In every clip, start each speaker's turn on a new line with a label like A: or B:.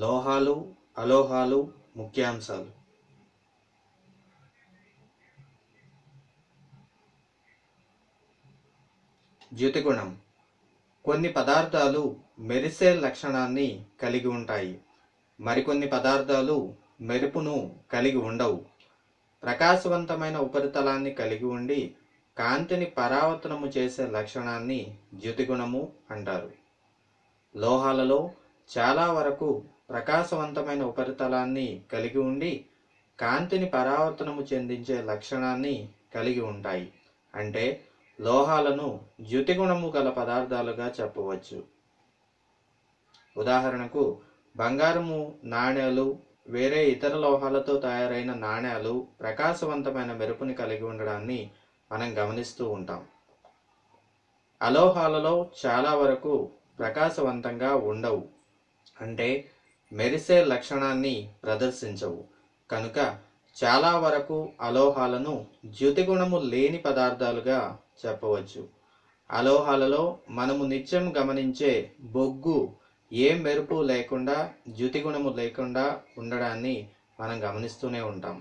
A: లోహాలు అలోహాలు ముఖ్యాంశాలు ద్యుతిగుణం కొన్ని పదార్థాలు మెరిసే లక్షణాన్ని కలిగి ఉంటాయి మరికొన్ని పదార్థాలు మెరుపును కలిగి ఉండవు ప్రకాశవంతమైన ఉపరితలాన్ని కలిగి ఉండి కాంతిని పరావర్తనము చేసే లక్షణాన్ని ద్యుతిగుణము అంటారు లోహాలలో చాలా వరకు ప్రకాశవంతమైన ఉపరితలాన్ని కలిగి ఉండి కాంతిని పరావర్తనము చెందించే లక్షణాన్ని కలిగి ఉంటాయి అంటే లోహాలను ద్యుతిగుణము గల పదార్థాలుగా చెప్పవచ్చు ఉదాహరణకు బంగారము నాణేలు వేరే ఇతర లోహాలతో తయారైన నాణేలు ప్రకాశవంతమైన మెరుపుని కలిగి ఉండడాన్ని మనం గమనిస్తూ ఉంటాం అలోహాలలో చాలా వరకు ప్రకాశవంతంగా ఉండవు అంటే మెరిసే లక్షణాన్ని ప్రదర్శించవు కనుక చాలా వరకు అలోహాలను ద్యుతిగుణము లేని పదార్థాలుగా చెప్పవచ్చు అలోహాలలో మనము నిత్యం గమనించే బొగ్గు ఏ మెరుపు లేకుండా ద్యుతిగుణము లేకుండా ఉండడాన్ని మనం గమనిస్తూనే ఉంటాం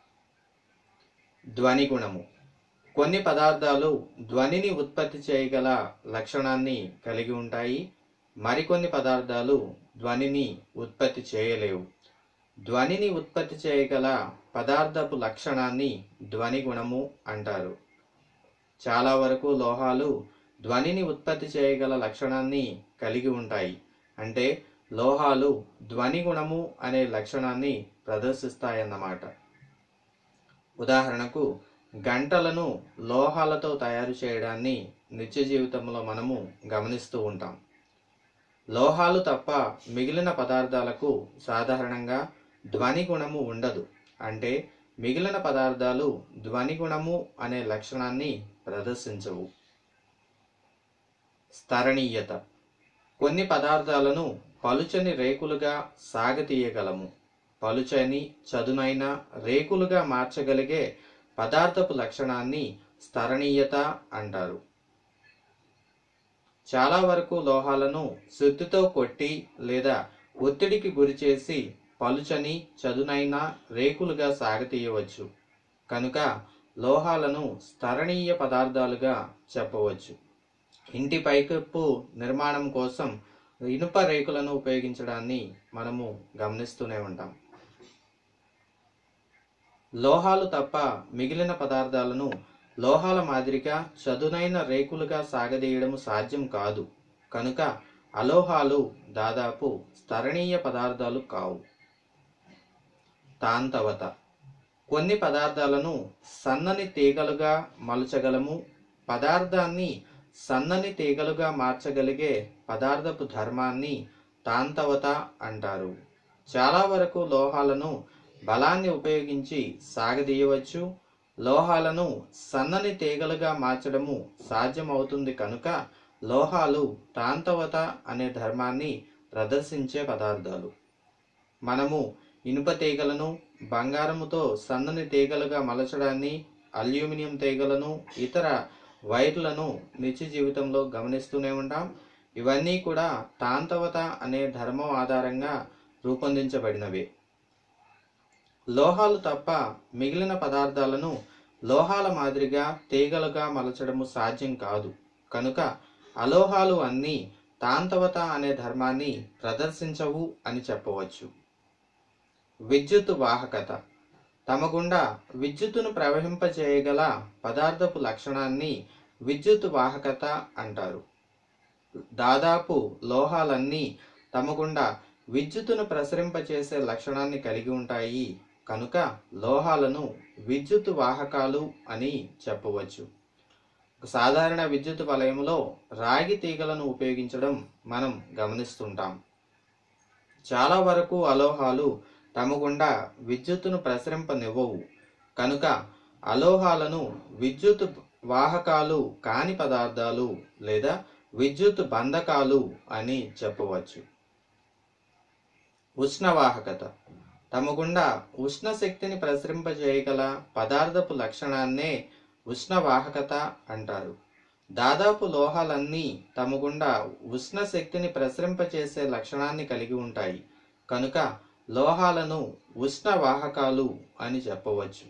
A: ధ్వని గుణము కొన్ని పదార్థాలు ధ్వనిని ఉత్పత్తి చేయగల లక్షణాన్ని కలిగి ఉంటాయి మరికొన్ని పదార్థాలు ధ్వనిని ఉత్పత్తి చేయలేవు ధ్వనిని ఉత్పత్తి చేయగల పదార్థపు లక్షణాన్ని ధ్వని గుణము అంటారు చాలా వరకు లోహాలు ధ్వనిని ఉత్పత్తి చేయగల లక్షణాన్ని కలిగి ఉంటాయి అంటే లోహాలు ధ్వని గుణము అనే లక్షణాన్ని ప్రదర్శిస్తాయన్నమాట ఉదాహరణకు గంటలను లోహాలతో తయారు చేయడాన్ని నిత్య జీవితంలో మనము గమనిస్తూ ఉంటాం లోహాలు తప్ప మిగిలిన పదార్థాలకు సాధారణంగా ధ్వని గుణము ఉండదు అంటే మిగిలిన పదార్థాలు ధ్వని గుణము అనే లక్షణాన్ని ప్రదర్శించవు స్థరణీయత కొన్ని పదార్థాలను పలుచని రేకులుగా సాగతీయగలము పలుచని చదునైన రేకులుగా మార్చగలిగే పదార్థపు లక్షణాన్ని స్థరణీయత అంటారు చాలా వరకు లోహాలను సుత్తితో కొట్టి లేదా ఒత్తిడికి గురిచేసి పలుచని చదునైన రేకులుగా సాగతీయవచ్చు కనుక లోహాలను స్థరణీయ పదార్థాలుగా చెప్పవచ్చు ఇంటి పైకప్పు నిర్మాణం కోసం ఇనుప రేకులను ఉపయోగించడాన్ని మనము గమనిస్తూనే ఉంటాం లోహాలు తప్ప మిగిలిన పదార్థాలను లోహాల మాదిరిగా చదునైన రేకులుగా సాగదీయడం సాధ్యం కాదు కనుక అలోహాలు దాదాపు స్థరణీయ పదార్థాలు కావు తాంతవత కొన్ని పదార్థాలను సన్నని తీగలుగా మలచగలము పదార్థాన్ని సన్నని తీగలుగా మార్చగలిగే పదార్థపు ధర్మాన్ని తాంతవత అంటారు చాలా వరకు లోహాలను బలాన్ని ఉపయోగించి సాగదీయవచ్చు లోహాలను సన్నని తీగలుగా మార్చడము సాధ్యమవుతుంది కనుక లోహాలు తాంతవత అనే ధర్మాన్ని ప్రదర్శించే పదార్థాలు మనము ఇనుప తీగలను బంగారముతో సన్నని తీగలుగా మలచడాన్ని అల్యూమినియం తీగలను ఇతర వైర్లను నిత్య జీవితంలో గమనిస్తూనే ఉంటాం ఇవన్నీ కూడా తాంతవత అనే ధర్మం ఆధారంగా రూపొందించబడినవి లోహాలు తప్ప మిగిలిన పదార్థాలను లోహాల మాదిరిగా తీగలుగా మలచడము సాధ్యం కాదు కనుక అలోహాలు అన్నీ తాంతవత అనే ధర్మాన్ని ప్రదర్శించవు అని చెప్పవచ్చు విద్యుత్ వాహకత తమ గుండా విద్యుత్తును ప్రవహింపచేయగల పదార్థపు లక్షణాన్ని విద్యుత్ వాహకత అంటారు దాదాపు లోహాలన్నీ తమ గుండా విద్యుత్తును ప్రసరింపచేసే లక్షణాన్ని కలిగి ఉంటాయి కనుక లోహాలను విద్యుత్ వాహకాలు అని చెప్పవచ్చు ఒక సాధారణ విద్యుత్ వలయంలో రాగి తీగలను ఉపయోగించడం మనం గమనిస్తుంటాం చాలా వరకు అలోహాలు తమ గుండా విద్యుత్తును ప్రసరింపనివ్వవు కనుక అలోహాలను విద్యుత్ వాహకాలు కాని పదార్థాలు లేదా విద్యుత్ బంధకాలు అని చెప్పవచ్చు ఉష్ణవాహకత తమ గుండా ఉష్ణ శక్తిని ప్రసరింపజేయగల పదార్థపు లక్షణాన్నే ఉష్ణవాహకత అంటారు దాదాపు లోహాలన్నీ తమ గుండా ఉష్ణ శక్తిని ప్రసరింపచేసే లక్షణాన్ని కలిగి ఉంటాయి కనుక లోహాలను ఉష్ణ వాహకాలు అని చెప్పవచ్చు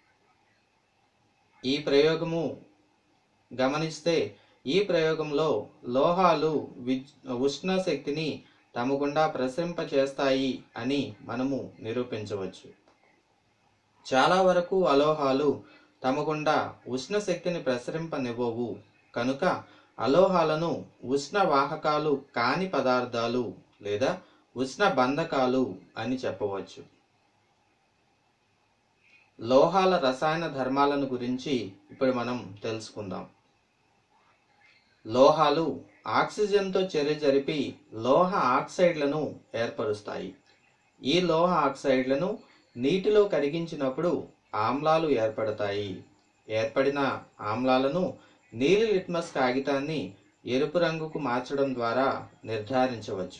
A: ఈ ప్రయోగము గమనిస్తే ఈ ప్రయోగంలో లోహాలు విజ్- ఉష్ణ శక్తిని తమ గుండా ప్రసరింప చేస్తాయి అని మనము నిరూపించవచ్చు చాలా వరకు అలోహాలు తమ గుండా ఉష్ణ శక్తిని ప్రసరింపనివ్వవు కనుక అలోహాలను ఉష్ణ వాహకాలు కాని పదార్థాలు లేదా ఉష్ణ బంధకాలు అని చెప్పవచ్చు లోహాల రసాయన ధర్మాలను గురించి ఇప్పుడు మనం తెలుసుకుందాం లోహాలు ఆక్సిజన్తో చర్య జరిపి లోహ ఆక్సైడ్లను ఏర్పరుస్తాయి ఈ లోహ ఆక్సైడ్లను నీటిలో కరిగించినప్పుడు ఆమ్లాలు ఏర్పడతాయి ఏర్పడిన ఆమ్లాలను నీలి లిట్మస్ కాగితాన్ని ఎరుపు రంగుకు మార్చడం ద్వారా నిర్ధారించవచ్చు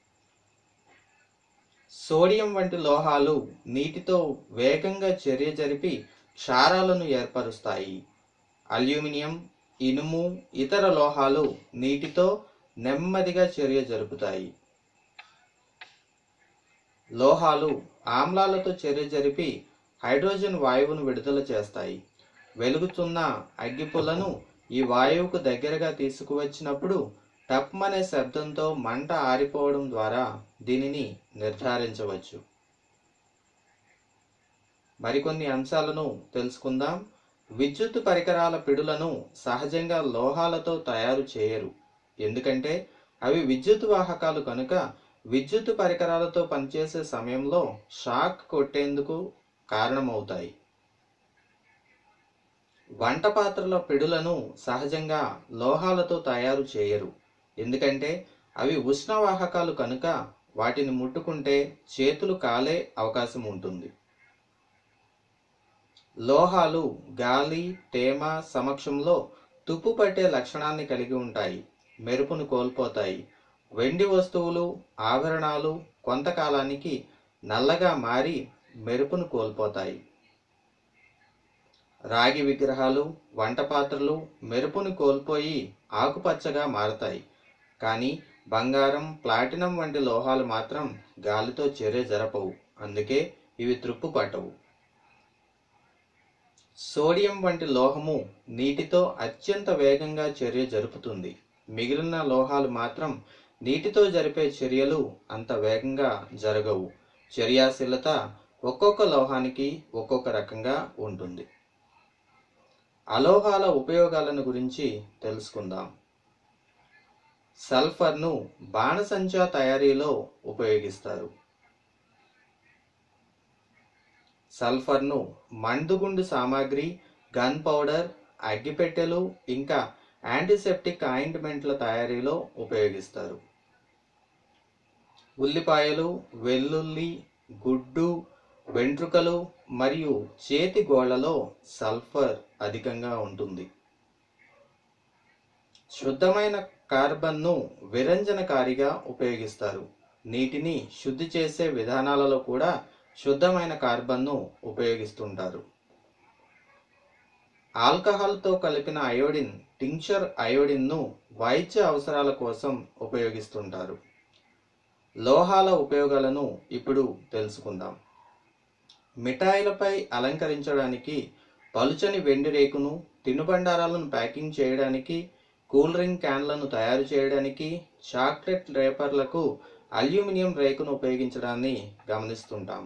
A: సోడియం వంటి లోహాలు నీటితో వేగంగా చర్య జరిపి క్షారాలను ఏర్పరుస్తాయి అల్యూమినియం ఇనుము ఇతర లోహాలు నీటితో నెమ్మదిగా చర్య జరుపుతాయి లోహాలు ఆమ్లాలతో చర్య జరిపి హైడ్రోజన్ వాయువును విడుదల చేస్తాయి వెలుగుతున్న అగ్గిపుల్లను ఈ వాయువుకు దగ్గరగా తీసుకువచ్చినప్పుడు టప్మనే శబ్దంతో మంట ఆరిపోవడం ద్వారా దీనిని నిర్ధారించవచ్చు మరికొన్ని అంశాలను తెలుసుకుందాం విద్యుత్ పరికరాల పిడులను సహజంగా లోహాలతో తయారు చేయరు ఎందుకంటే అవి విద్యుత్ వాహకాలు కనుక విద్యుత్ పరికరాలతో పనిచేసే సమయంలో షాక్ కొట్టేందుకు కారణమవుతాయి వంట పాత్రల పిడులను సహజంగా లోహాలతో తయారు చేయరు ఎందుకంటే అవి ఉష్ణవాహకాలు కనుక వాటిని ముట్టుకుంటే చేతులు కాలే అవకాశం ఉంటుంది లోహాలు గాలి తేమ సమక్షంలో తుప్పు పట్టే లక్షణాన్ని కలిగి ఉంటాయి మెరుపును కోల్పోతాయి వెండి వస్తువులు ఆభరణాలు కొంతకాలానికి నల్లగా మారి మెరుపును కోల్పోతాయి రాగి విగ్రహాలు వంట పాత్రలు మెరుపును కోల్పోయి ఆకుపచ్చగా మారతాయి కానీ బంగారం ప్లాటినం వంటి లోహాలు మాత్రం గాలితో చర్య జరపవు అందుకే ఇవి త్రుప్పు పట్టవు సోడియం వంటి లోహము నీటితో అత్యంత వేగంగా చర్య జరుపుతుంది మిగిలిన లోహాలు మాత్రం నీటితో జరిపే చర్యలు అంత వేగంగా జరగవు చర్యాశీలత ఒక్కొక్క లోహానికి ఒక్కొక్క రకంగా ఉంటుంది అలోహాల ఉపయోగాలను గురించి తెలుసుకుందాం సల్ఫర్ను బాణసంచా తయారీలో ఉపయోగిస్తారు సల్ఫర్ను మందుగుండు సామాగ్రి గన్ పౌడర్ అగ్గిపెట్టెలు ఇంకా యాంటీసెప్టిక్ ఆయింట్మెంట్ల తయారీలో ఉపయోగిస్తారు ఉల్లిపాయలు వెల్లుల్లి గుడ్డు వెంట్రుకలు మరియు చేతి గోళ్లలో సల్ఫర్ అధికంగా ఉంటుంది శుద్ధమైన కార్బన్ను విరంజనకారిగా ఉపయోగిస్తారు నీటిని శుద్ధి చేసే విధానాలలో కూడా శుద్ధమైన కార్బన్ను ఉపయోగిస్తుంటారు ఆల్కహాల్తో కలిపిన అయోడిన్ టింక్చర్ అయోడిన్ను వైద్య అవసరాల కోసం ఉపయోగిస్తుంటారు లోహాల ఉపయోగాలను ఇప్పుడు తెలుసుకుందాం మిఠాయిలపై అలంకరించడానికి పలుచని వెండి రేకును తినుబండారాలను ప్యాకింగ్ చేయడానికి కూల్ డ్రింక్ క్యాన్లను తయారు చేయడానికి చాక్లెట్ రేపర్లకు అల్యూమినియం రేకును ఉపయోగించడాన్ని గమనిస్తుంటాం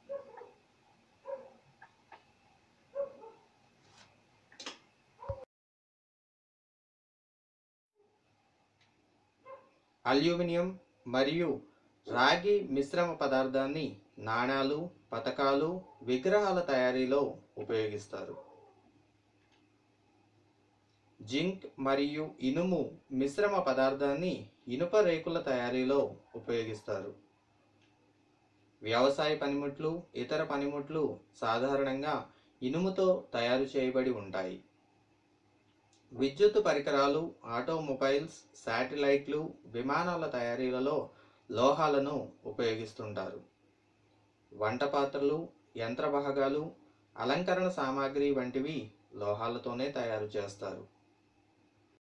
A: అల్యూమినియం మరియు రాగి మిశ్రమ పదార్థాన్ని నాణాలు పతకాలు విగ్రహాల తయారీలో ఉపయోగిస్తారు జింక్ మరియు ఇనుము మిశ్రమ పదార్థాన్ని ఇనుప రేకుల తయారీలో ఉపయోగిస్తారు వ్యవసాయ పనిముట్లు ఇతర పనిముట్లు సాధారణంగా ఇనుముతో తయారు చేయబడి ఉంటాయి విద్యుత్ పరికరాలు ఆటోమొబైల్స్ శాటిలైట్లు విమానాల తయారీలలో లోహాలను ఉపయోగిస్తుంటారు వంట పాత్రలు యంత్ర భాగాలు అలంకరణ సామాగ్రి వంటివి లోహాలతోనే తయారు చేస్తారు